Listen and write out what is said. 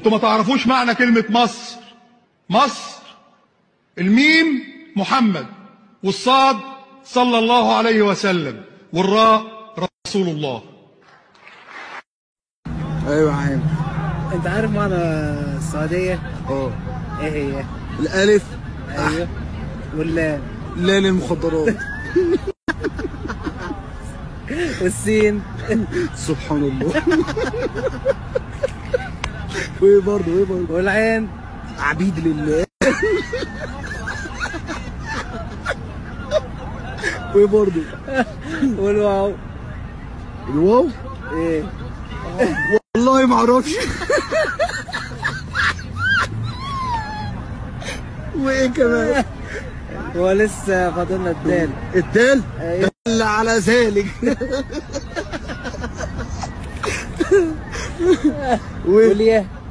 انتوا ما تعرفوش معنى كلمة مصر مصر الميم محمد والصاد صلى الله عليه وسلم والراء رسول الله ايوه يا عم انت عارف معنى السعودية اه ايه هي الالف ايوه واللام لا للمخدرات والسين سبحان الله وايه برضه وايه برضه والعين عبيد لله وايه برضه والواو الواو ايه والله ما اعرفش وايه كمان هو لسه فاضلنا الدال الدال ايوه دل على ذلك وايه والياء